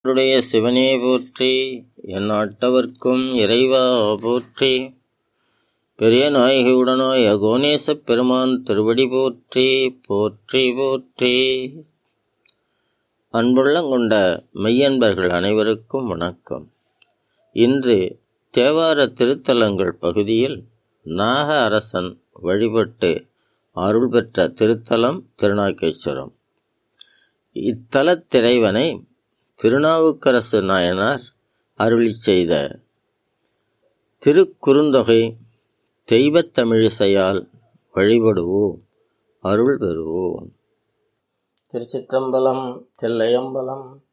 அருடைய சிவனே போற்றி என் நாட்டவர்க்கும் இறைவா போற்றி பெரிய நாயகியுடனாய் அகோணேசப் பெருமான் திருவடி போற்றி போற்றி போற்றி அன்புள்ளங்கொண்ட மெய்யன்பர்கள் அனைவருக்கும் வணக்கம் இன்று தேவார திருத்தலங்கள் பகுதியில் நாக அரசன் வழிபட்டு அருள் பெற்ற திருத்தலம் திருநாகேஸ்வரம் இத்தலத்திறைவனை திருநாவுக்கரசு நாயனார் அருளி செய்த திருக்குறுந்தொகை தெய்வத் தமிழிசையால் வழிபடுவோம் அருள் பெறுவோம் திருச்சிற்றம்பலம் தில்லையம்பலம்